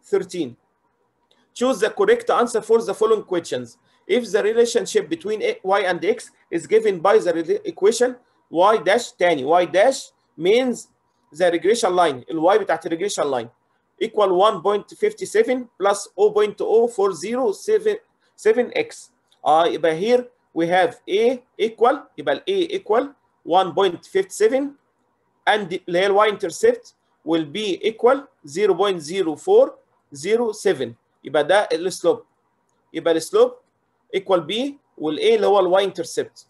13 choose the correct answer for the following questions if the relationship between y and x is given by the equation y dash تاني y dash means the regression line ال y بتاعت regression line equal 1.57 plus 0.0407x اه يبقى here we have a equal يبقى ال a equal 1.57 and اللي هي ال y intercept will be equal 0.0407 يبقى ده السلوب يبقى السلوب equal b وال a اللي هو ال y intercept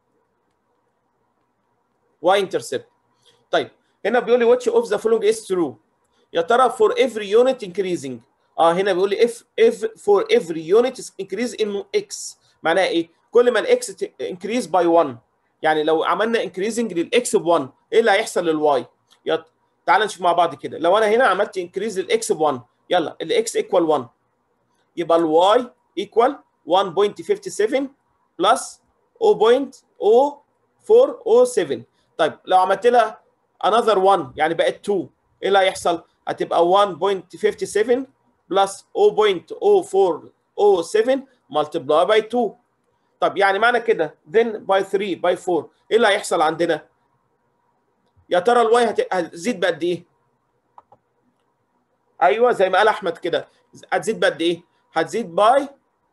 y intercept طيب هنا بيقول لي which of the following is true يا ترى for every unit increasing اه هنا بيقول لي if if for every unit is increase in x معناها ايه كل ما الاكس increase by 1 يعني لو عملنا increasing للاكس ب 1 ايه اللي هيحصل للواي يلا تعال نشوف مع بعض كده لو انا هنا عملت increase للاكس ب 1 يلا الاكس equal 1 يبقى الواي equal 1.57 plus 0.0407 طيب لو عملت لها another 1 يعني بقت 2 ايه اللي هيحصل؟ هتبقى 1.57 plus 0.0407 multiply by 2 طب يعني معنى كده then by 3 by 4 ايه اللي هيحصل عندنا؟ يا ترى الواي هت... هتزيد بقد ايه؟ ايوه زي ما قال احمد كده هتزيد بقد ايه؟ هتزيد باي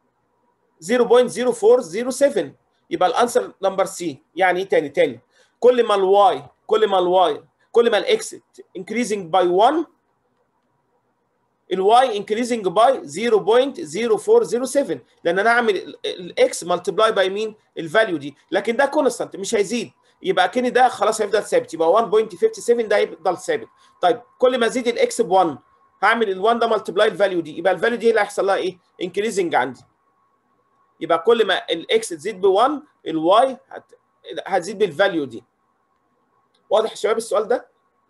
0.0407 يبقى الانسر نمبر سي يعني ايه تاني تاني كل ما الواي كل ما الواي كل ما الاكس increasing by 1 الواي increasing by 0.0407 لان انا هعمل الاكس ملتبلاي باي مين الفاليو دي لكن ده كونستانت مش هيزيد يبقى كده ده خلاص هيفضل ثابت يبقى 1.57 ده هيفضل ثابت طيب كل ما ازيد الاكس ب 1 هعمل ال1 ده ملتبلاي الفاليو دي يبقى الفاليو دي اللي هيحصل لها ايه increasing عندي يبقى كل ما الاكس تزيد ب 1 الواي هت... هتزيد بالفاليو دي واضح يا شباب السؤال ده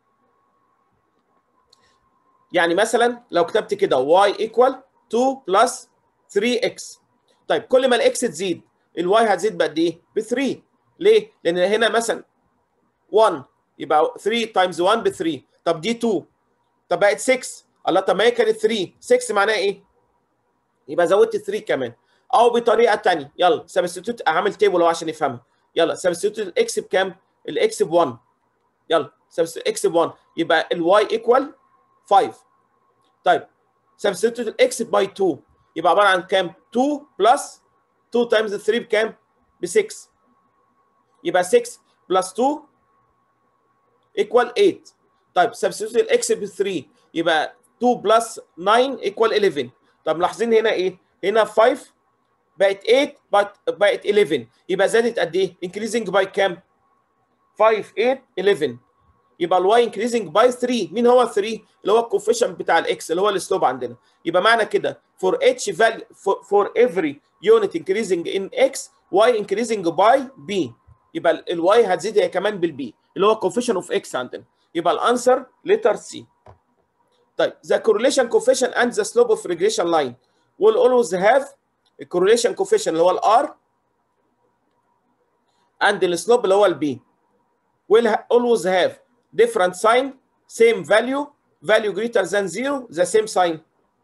يعني مثلا لو كتبت كده y equal 2 plus 3x طيب كل ما الاكس تزيد الواي هتزيد بقد ايه؟ ب 3 ليه؟ لان هنا مثلا 1 يبقى 3 تايمز 1 ب 3 طب دي 2 طب بقت 6 الله طب ما هي كانت 3 6 معناها ايه؟ يبقى زودت 3 كمان او بطريقه ثانيه يلا سبستيتيوت اعمل تيبل اهو عشان نفهمها يلا سبستيتيوت الاكس بكام؟ الاكس ب 1 يلا سبستيتيوت اكس ب 1 يبقى الواي ايكوال 5 طيب سبستيتيوت الاكس باي 2 يبقى عباره عن كام 2 بلس 2 تايمز 3 بكام ب 6 يبقى 6 بلس 2 ايكوال 8 طيب سبستيتيوت الاكس ب 3 يبقى 2 بلس 9 ايكوال 11 طب ملاحظين هنا ايه هنا 5 بقت 8 بقت بقت 11 يبقى زادت قد ايه انكريزنج باي كام 5 8 11 يبقى الواي انكريزنج باي 3 مين هو 3 اللي هو الكوفيشنت بتاع الاكس اللي هو السلوب عندنا يبقى معنى كده for each value for, for every unit increasing in x y increasing by b يبقى الواي هتزيد هي كمان بالبي اللي هو coefficient of x عندنا يبقى الانسر letter C طيب the correlation coefficient and the slope of regression line will always have a correlation coefficient اللي هو الار and السلوب اللي هو البي will always have different sign same value value greater than zero the same sign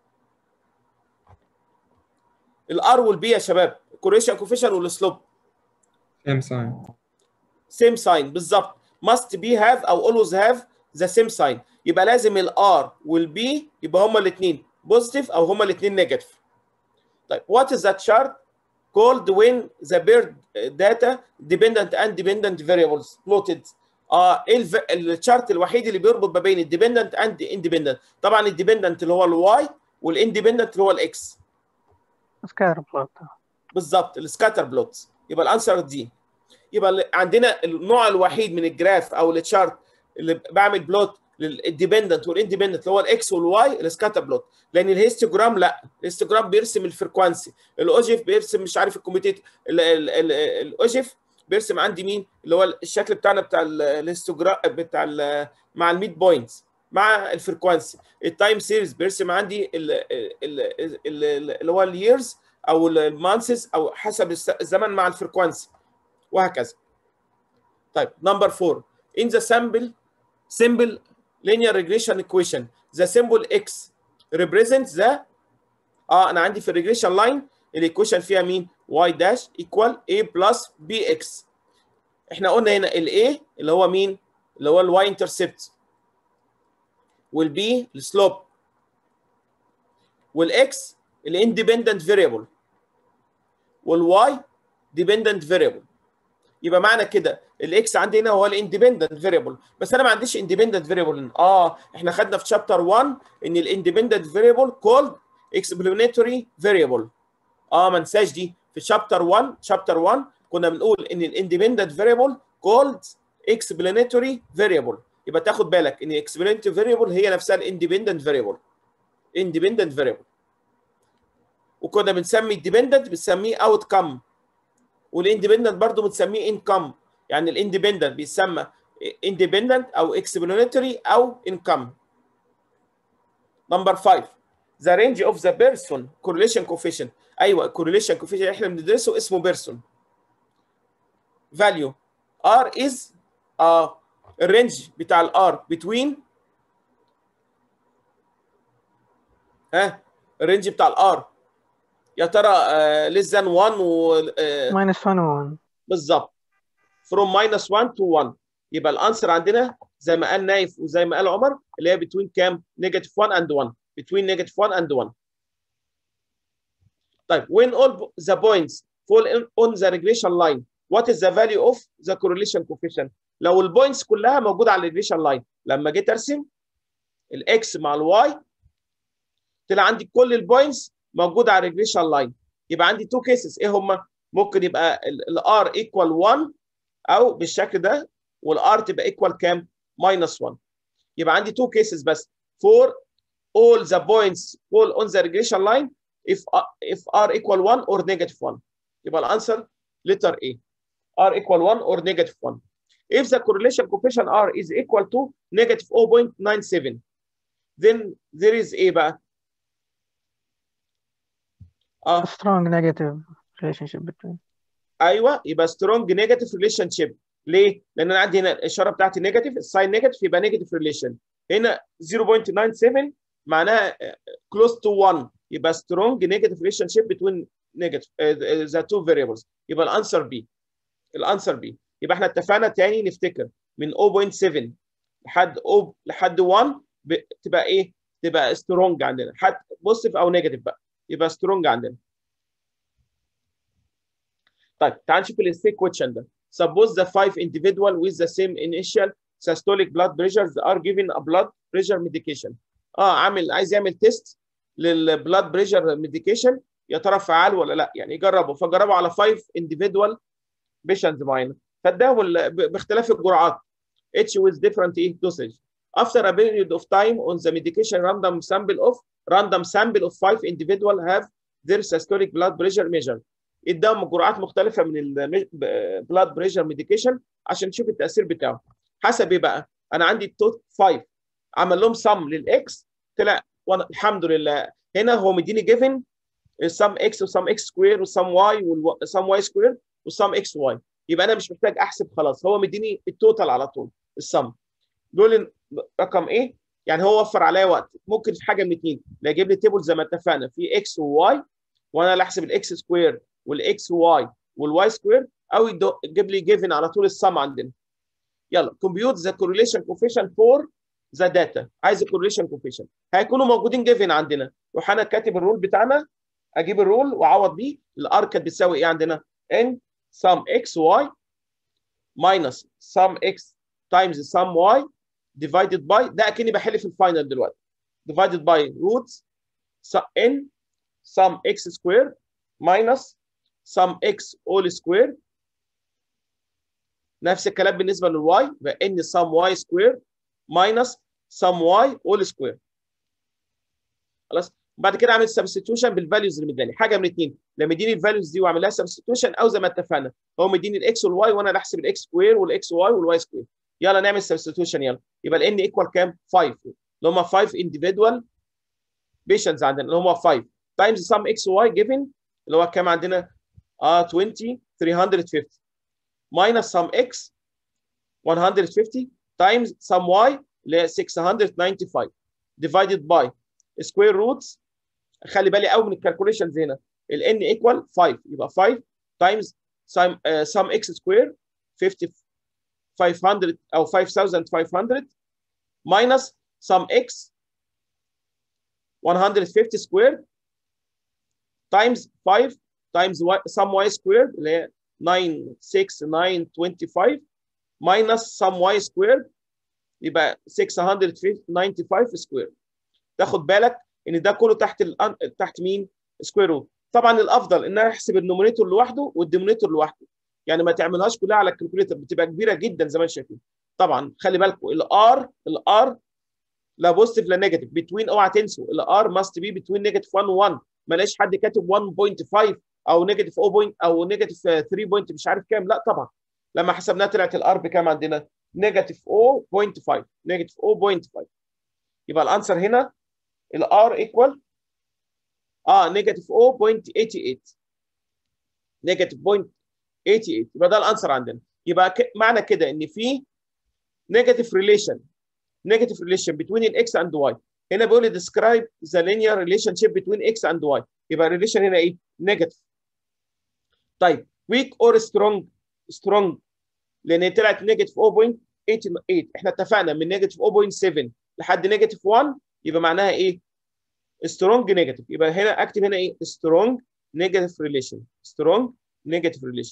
الار والبي يا شباب correlation coefficient والسلوب same sign same sign بالظبط must be have او always have the same sign يبقى لازم الار والبي يبقى هما الاثنين positive او هما الاثنين negative طيب what is that chart called when the bird data dependent and dependent variables plotted اه ايه الف... الشارت الوحيد اللي بيربط ما بين الديبندنت اند اندبندنت طبعا الديبندنت اللي هو الواي والاندبندنت اللي هو الاكس سكاير بلوت بالظبط السكاتر بلوت يبقى الانسر دي يبقى عندنا النوع الوحيد من الجراف او التشارت اللي بعمل بلوت للديبندنت والاندبندنت اللي هو الاكس والواي السكاتر بلوت لان الهيستوجرام لا الهيستوجرام بيرسم الفريكوانسي الاوجيف بيرسم مش عارف الكوميتيت الاوجيف بيرسم عندي مين اللي هو الشكل بتاعنا بتاع الهيستوجرام بتاع ال مع الميد بوينتس مع الفريكوانسي التايم سيريز بيرسم عندي اللي هو الييرز او المانسز او حسب الزمن مع الفريكوانسي وهكذا طيب نمبر 4 in the sample simple linear regression equation the symbol x represent the اه انا عندي في الريجريشن لاين الايكويشن فيها مين y داش equal a plus bx احنا قلنا هنا ال a اللي هو مين اللي هو الواي انترسبت والبي السلوب والاكس الاندبندنت فاريبل والواي ديبندنت فاريبل يبقى معنى كده الاكس عندي هنا هو الاندبندنت فاريبل بس انا ما عنديش اندبندنت فاريبل اه احنا خدنا في شابتر 1 ان الاندبندنت فاريبل كولد explanatory فاريبل اه ما انساش دي في شابتر 1 شابتر 1 كنا بنقول ان الاندبندنت فاريبل كولد explanatory فاريبل يبقى تاخد بالك ان explanatory فاريبل هي نفسها الاندبندنت فاريبل independent variable وكنا بنسمي الديبندنت بنسميه اوت كم والاندبندنت برضه بنسميه انكم يعني الاندبندنت بيسمى independent او explanatory او income نمبر 5 the range of the person correlation coefficient ايوه correlation coefficient احنا بندرسه اسمه بيرسون value r is اه الرينج بتاع الار between ها الرينج بتاع الار يا ترى less than 1 و آه، minus 1 و 1 بالظبط from minus 1 to 1 يبقى الانسر عندنا زي ما قال نايف وزي ما قال عمر اللي هي between كام؟ negative 1 and 1 between negative 1 and 1 طيب when all the points fall in on the regression line what is the value of the correlation coefficient لو البوينتس كلها موجوده على الريجريشن لاين لما جيت ارسم الاكس مع الواي طلع عندي كل البوينتس موجوده على الريجريشن لاين يبقى عندي تو كيسز ايه هما ممكن يبقى الار ايكوال 1 او بالشكل ده والار تبقى ايكوال كام ماينس 1 يبقى عندي تو كيسز بس for all the points fall on the regression line if if r equal 1 or negative 1 يبقى الانسر letter A r equal 1 or negative 1 if the correlation coefficient r is equal to negative 0.97 then there is ايه بقى اه strong negative relationship between ايوه يبقى سترونج نيجاتيف ريليشن شيب ليه؟ لان انا عندي هنا الاشاره بتاعتي نيجاتيف الساين نيجاتيف يبقى نيجاتيف ريليشن هنا 0.97 معناها كلوز تو 1 يبقى سترونج نيجاتيف ريليشن شيب بتوين نيجاتيف ذا تو فاريبلز يبقى الانسر بي الانسر بي يبقى احنا اتفقنا تاني نفتكر من 0.7 لحد او لحد 1 ب- تبقى ايه؟ تبقى سترونج عندنا حتى بوزيتيف او نيجاتيف بقى يبقى سترونج عندنا طيب تعال نشوف الستيك كويشن ده suppose the five individual with the same initial systolic blood pressures are given a blood pressure medication اه عامل عايز يعمل تيست للبلاد بريشر ميديكيشن يا ترى فعال ولا لا يعني يجربه فجربوا على 5 individual patients معينه فاداهم ال- ب- باختلاف الجرعات each with different ايه dosage after a period of time on the medication random sample of random sample of five individual have their systolic blood pressure measured اداهم جرعات مختلفه من البلاد بريشر ميديكيشن عشان نشوف التاثير بتاعه حسب ايه بقى انا عندي التوت 5 عمل لهم سم للاكس طلع وانا الحمد لله هنا هو مديني جيفن السم اكس وسم اكس سكوير وسم واي وسم واي سكوير وسم اكس واي يبقى انا مش محتاج احسب خلاص هو مديني التوتال على طول السم دول رقم ايه يعني هو وفر عليا وقت ممكن في حاجه من اثنين لا يجيب لي تيبل زي ما اتفقنا في اكس وواي وانا اللي احسب الاكس سكوير والاكس واي والواي سكوير او يدو- يجيب لي جيفن على طول السم عندنا يلا كومبيوت ذا كورليشن كوفيشن فور ذا داتا عايز الكورليشن كوفيشن هيكونوا موجودين جيفن عندنا روح انا كاتب الرول بتاعنا اجيب الرول واعوض بيه الار كانت بتساوي ايه عندنا ان sum x y minus sum x times sum y divided by ده اكني بحل في الفاينل دلوقتي divided by roots su- n sum x square minus sum x all square نفس الكلام بالنسبه للواي يبقى ان sum y square minus sum y all square خلاص بعد كده اعمل سبستيوشن بالفاليوز اللي مداني حاجه من اثنين لما يديني الفاليوز دي واعمل لها سبستيوشن او زي ما اتفقنا هو مديني الاكس والواي وانا اللي احسب الاكس سكوير والاكس واي والواي سكوير يلا نعمل سبستيوشن يلا يبقى الان ايكوال كام 5 اللي هم 5 individual patients عندنا اللي هم 5 times sum x y given اللي هو كام عندنا اه 20 350 minus sum x 150 times sum y اللي هي 695 divided by سكوير روتس خلي بالي قوي من الكالكوليشنز هنا ال n ايكوال 5 يبقى 5 تايمز سم اكس سكوير 50 500 او 5500 minus sum x 150 squared times 5 times y, sum y squared اللي هي 96925 minus sum y squared يبقى 695 سكوير تاخد بالك ان ده كله تحت ال تحت مين؟ سكوير روت طبعا الافضل ان انا احسب النومينيتور لوحده والدينومينيتور لوحده يعني ما تعملهاش كلها على الكالكوليتر بتبقى كبيره جدا زي ما انتم شايفين طبعا خلي بالكم الار الار لا بوزيتيف لا نيجاتيف بتوين اوعى تنسوا الار ماست بي بتوين نيجاتيف 1 و1 ما لاقيش حد كاتب 1.5 او نيجاتيف 0 بوينت او نيجاتيف 3 بوينت مش عارف كام لا طبعا لما حسبناها طلعت الار بكام عندنا؟ نيجاتيف 0.5 نيجاتيف 0.5 يبقى الانسر هنا الار ايكوال اه نيجاتيف 0.88 نيجاتيف 0.88 يبقى ده الانسر عندنا يبقى ك... معنى كده ان في نيجاتيف ريليشن نيجاتيف ريليشن بين الاكس اند واي هنا بيقول لي describe the linear relationship between x and y يبقى الريليشن هنا ايه؟ نيجاتيف طيب weak or strong strong لان هي طلعت نيجاتيف 0.88 احنا اتفقنا من نيجاتيف 0.7 لحد نيجاتيف 1 يبقى معناها ايه؟ سترونج نيجاتيف يبقى هنا اكتب هنا ايه؟ سترونج نيجاتيف ريليشن سترونج نيجاتيف ريليشن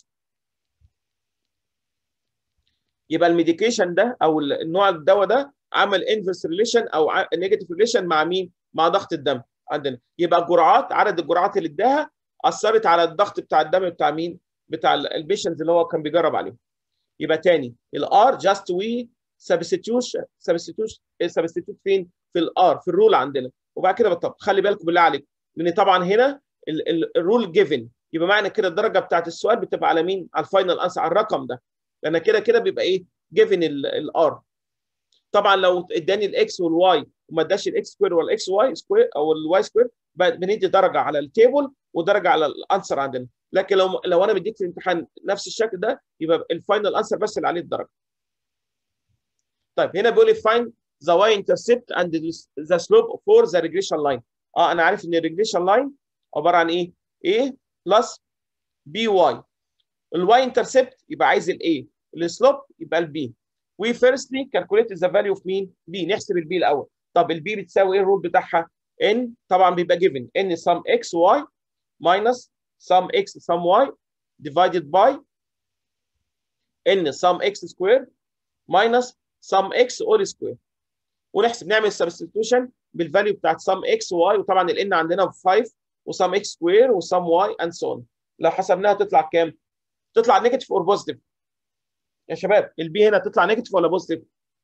يبقى الميديكيشن ده او النوع الدواء ده عمل انفرس ريليشن او نيجاتيف ريليشن مع مين؟ مع ضغط الدم عندنا يبقى الجرعات عدد الجرعات اللي اداها اثرت على الضغط بتاع الدم بتاع مين؟ بتاع البيشنز اللي هو كان بيجرب عليهم يبقى تاني الار جاست وي سبستيوشن سبستيوشن سبستيوت فين؟ في الار في الرول عندنا وبعد كده بالطب خلي بالكم بالله عليك لان طبعا هنا الرول جيفن يبقى معنى كده الدرجه بتاعت السؤال بتبقى على مين؟ على الفاينل انسر على الرقم ده لان كده كده بيبقى ايه؟ جيفن الار طبعا لو اداني الاكس والواي وما اداش الاكس سكوير ولا الاكس واي سكوير او الواي سكوير بندي درجه على التيبل ودرجه على الانسر عندنا لكن لو لو انا بديك في الامتحان نفس الشكل ده يبقى الفاينل انسر بس اللي عليه الدرجه طيب هنا بيقول لي find the y intercept and the slope for the regression line اه انا عارف ان الريجريشن لاين عباره عن ايه؟ a بلس بي واي الواي انترسبت يبقى عايز الاي السلوب يبقى البي we firstly calculate the value of مين؟ b نحسب البي الاول طب البي بتساوي ايه الرول بتاعها؟ n طبعا بيبقى given n sum x y minus sum x sum y divided by n sum x square minus sum x all square ونحسب نعمل substitution بالفاليو بتاعت sum x y وطبعا ال n عندنا ب 5 وsum x square وsum y and so on لو حسبناها تطلع كام؟ تطلع نيجاتيف اور بوزيتيف يا شباب البي هنا تطلع نيجاتيف ولا بوزيتيف؟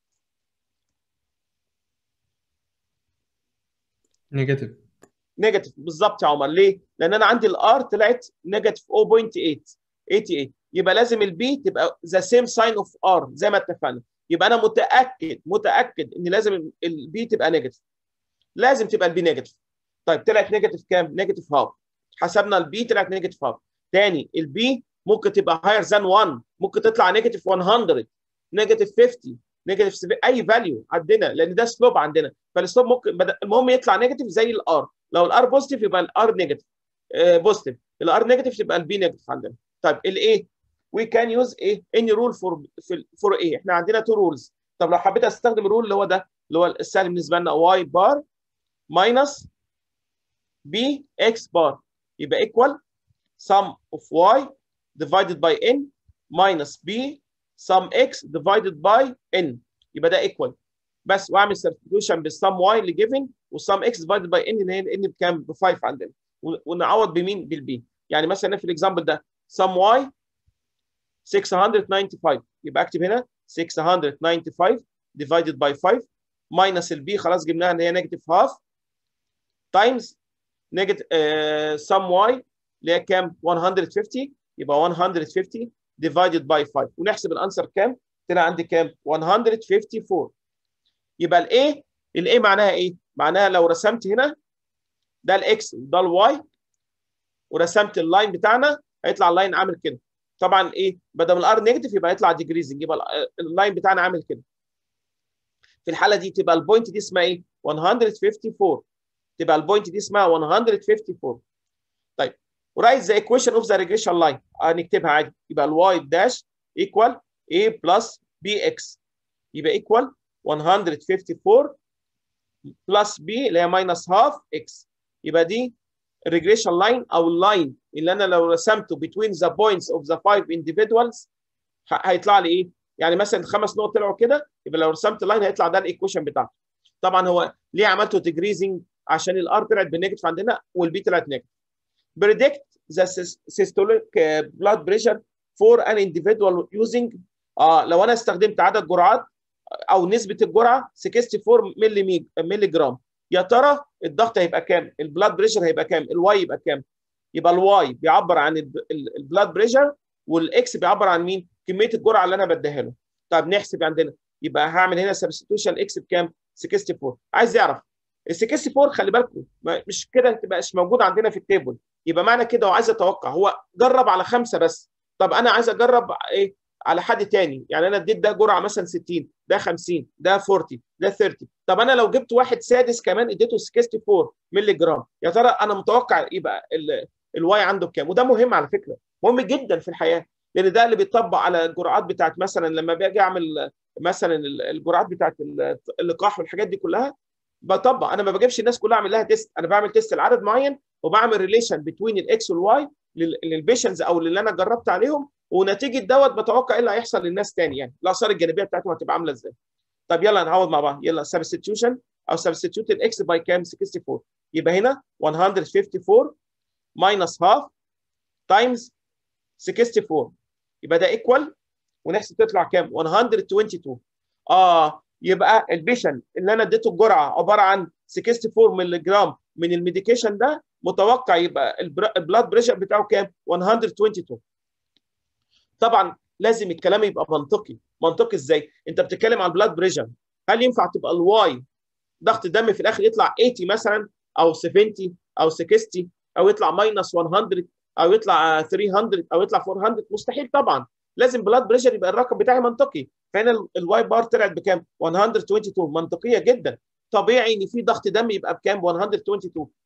نيجاتيف نيجاتيف بالظبط يا عمر ليه؟ لان انا عندي الار طلعت نيجاتيف 0.8 88 يبقى لازم البي تبقى ذا سيم ساين اوف ار زي ما اتفقنا يبقى انا متاكد متاكد ان لازم البي تبقى نيجاتيف لازم تبقى البي نيجاتيف طيب طلعت نيجاتيف كام؟ نيجاتيف هاف حسبنا البي طلعت نيجاتيف هاف تاني البي ممكن تبقى هاير ذان 1 ممكن تطلع نيجاتيف 100 نيجاتيف 50 نيجاتيف اي فاليو عندنا لان ده سلوب عندنا فالسلوب ممكن بدأ المهم يطلع نيجاتيف زي الار لو الار بوزيتيف يبقى الار نيجاتيف بوزيتيف الار نيجاتيف تبقى البي نيجاتيف عندنا طيب الايه وي كان يوز ايه اني رول فور فور ايه احنا عندنا تو رولز طب لو حبيت استخدم الرول اللي هو ده اللي هو السهل بالنسبه لنا واي بار ماينس بي اكس بار يبقى ايكوال sum of y divided by n minus b sum x divided by n يبقى ده equal بس واعمل substitution بالsum y اللي given والsum x divided by n اللي هي n بكام؟ ب 5 عندنا ونعوض بمين؟ بالبي يعني مثلا في الاكزامبل ده sum y 695 يبقى اكتب هنا 695 divided by 5 minus البي خلاص جبناها ان هي نيجاتيف هاف times نيجاتيف sum y اللي هي كام؟ 150 يبقى 150 divided by 5 ونحسب الانسر كام؟ طلع عندي كام؟ 154 يبقى الايه الايه معناها ايه؟ معناها لو رسمت هنا ده الاكس وده الواي ورسمت اللاين بتاعنا هيطلع اللاين عامل كده طبعا ايه بدل الار نيجاتيف يبقى يطلع ديجريزنج يبقى اللاين بتاعنا عامل كده في الحاله دي تبقى البوينت دي اسمها ايه 154 تبقى البوينت دي اسمها 154 طيب ورايت ذا ايكويشن اوف ذا ريجريشن لاين هنكتبها عادي يبقى الواي داش ايكوال a بلس بي اكس يبقى ايكوال 154 بلس بي اللي هي ماينس هاف اكس يبقى دي الريجريشن لاين او اللاين اللي انا لو رسمته between the points of the five individuals هيطلع لي ايه؟ يعني مثلا الخمس نقط طلعوا كده يبقى لو رسمت لاين هيطلع ده الايكويشن بتاعته. طبعا هو ليه عملته ديجريزنج؟ عشان الار طلعت بالنيجاتيف عندنا والبي طلعت نيجاتيف. بريدكت ذا systolic blood pressure for an individual using اه لو انا استخدمت عدد جرعات او نسبه الجرعه 64 ملي ملي جرام يا ترى الضغط هيبقى كام؟ البلاد بريشر هيبقى كام؟ الواي يبقى كام؟ يبقى الواي بيعبر عن البلاد بريشر والاكس بيعبر عن مين؟ كميه الجرعه اللي انا بديها له. طب نحسب عندنا يبقى هعمل هنا سبستيوشن اكس بكام؟ 64 عايز يعرف ال 64 خلي بالكم مش كده ما تبقاش موجود عندنا في التيبل يبقى معنى كده وعايز اتوقع هو جرب على خمسه بس طب انا عايز اجرب ايه على حد تاني يعني انا اديت ده جرعه مثلا 60 ده 50 ده 40 ده 30 طب انا لو جبت واحد سادس كمان اديته 64 مللي جرام يا ترى انا متوقع يبقى الواي عنده بكام وده مهم على فكره مهم جدا في الحياه لان ده اللي بيطبق على الجرعات بتاعت مثلا لما باجي اعمل مثلا الجرعات بتاعت اللقاح والحاجات دي كلها بطبق انا ما بجيبش الناس كلها اعمل لها تيست انا بعمل تيست لعدد معين وبعمل ريليشن بين الاكس والواي للبيشنز او اللي انا جربت عليهم ونتيجه دوت بتوقع ايه اللي هيحصل للناس تاني يعني الاثار الجانبيه بتاعتهم هتبقى عامله ازاي طب يلا نعوض مع بعض يلا سبستيوشن او سبستيوت الاكس باي كام 64 يبقى هنا 154 ماينس هاف تايمز 64 يبقى ده ايكوال ونحسب تطلع كام 122 اه يبقى البيشن اللي انا اديته الجرعه عباره عن 64 مللي جرام من الميديكيشن ده متوقع يبقى البلاد بريشر بتاعه كام 122 طبعا لازم الكلام يبقى منطقي منطقي ازاي انت بتتكلم على البلاد بريشر هل ينفع تبقى الواي ضغط الدم في الاخر يطلع 80 مثلا او 70 او 60 او يطلع ماينس 100 او يطلع 300 او يطلع 400 مستحيل طبعا لازم بلاد بريشر يبقى الرقم بتاعي منطقي فهنا الواي بار طلعت بكام 122 منطقيه جدا طبيعي ان في ضغط دم يبقى بكام 122